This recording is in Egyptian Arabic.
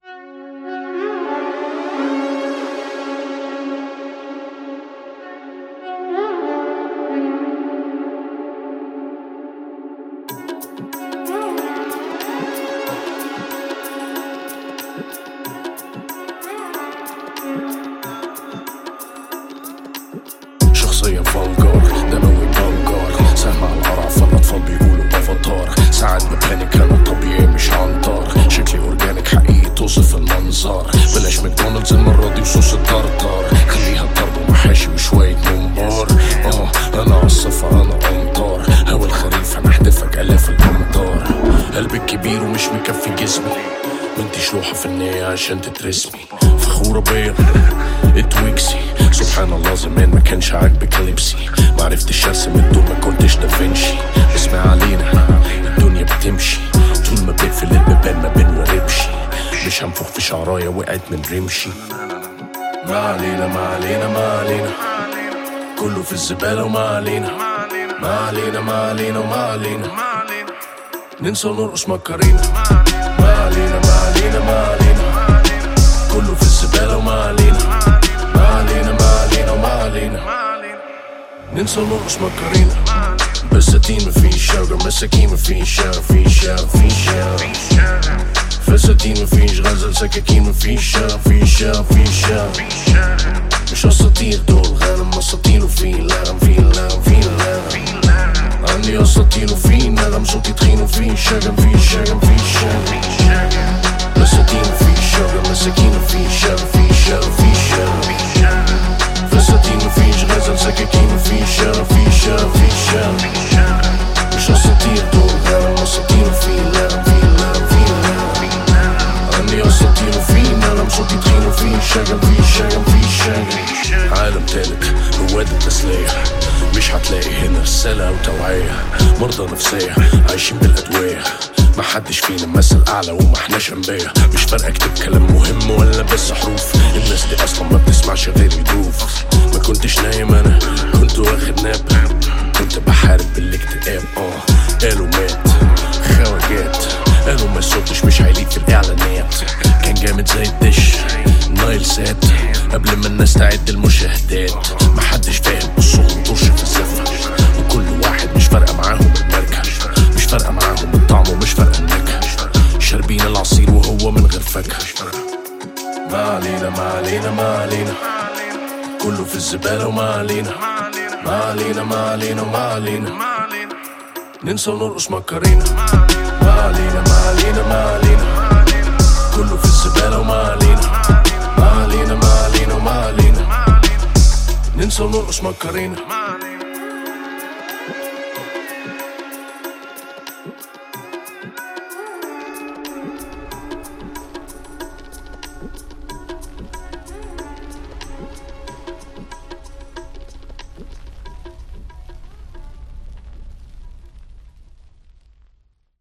شخصية فانجار دموي بانجار سهم على القرع فالأطفال بيقولوا افاتار ساعات ببانك أنا طبيعي مش عنتر شكلي أورجانيك حقيقي توصف المنظر بلاش ماكدونالدز المرة دي وصوص الطرطر خليها ضرب ومحاشي وشوية ممبار اه أنا عالصفر أنا أمطار هوا الخريف أنا أحدفك آلاف الأمطار قلبي كبير ومش مكفي جسمي وانتي شلوحة فنية عشان تترسمي فخورة بيا اتويكسي سبحان الله زمان ما كانش عاجبك لبسي ما عرفتش ارسم الدور ما كنتش دافنشي اسمع علينا الدنيا بتمشي طول ما بقفل البيبان ما بنوربش مش هنفخ في شعرايا وقعت من رمشي ما علينا ما علينا ما علينا كله في الزبالة وما علينا ما علينا ما علينا وما علينا ننسى ونرقص مكرينا ما علينا ما علينا ما علينا كله في الزبالة وما علينا ما علينا ما علينا وما علينا ننسى ونرقص مكرينا بساتين مفيش شجر مساكين مفيش شارع فيش شارع فيش شارع فساتين مفيش غزل سكاكين مفيش شارع فيش شارع فيش شارع مش اساطير دول غنم اساطير وفي لغم في لغم في لغم عندي اساطير وفي نغم صوتي تخين وفي شجن في شجن في شجن مساكين في شجر مساكين في شجر في شجر في شجر فساتين مفيش غزل سكاكين في شجر في شجر في شجر مش اساطير دول غنم اساطير وفي لغم في لغم في لغم عندي اساطير وفي نغم صوتي تخين وفي شجن في شجن في شجن عالم تالت رواد التسلية مش هتلاقي هنا رسالة أو توعية مرضى نفسية عايشين بالأدوية ما حدش فينا مثل أعلى وما احناش أنبياء مش فارقة أكتب كلام مهم ولا بس حروف الناس دي أصلا ما بتسمعش غير الجروف ما كنتش نايم أنا كنت واخد ناب كنت بحارب بالاكتئاب اه قالوا مات خواجات قالوا ما صوتش مش هيليق في الإعلانات كان جامد زي الدش نايل سات قبل ما الناس تعد المشاهدات محدش فاهم بصهم طرش في الزفة وكل واحد مش فارقة معاهم الماركة مش فارقة معاهم الطعم ومش فارقة النكهة شاربين العصير وهو من غير فاكهة ما علينا ما علينا ما علينا كله في الزبالة وما علينا ما علينا ما علينا وما علينا ننسى ونرقص مكرينا ما علينا ما علينا ما علينا كله في الزبالة وما علينا ما علينا ما علينا وما علينا ننسى ونرقص مكرينا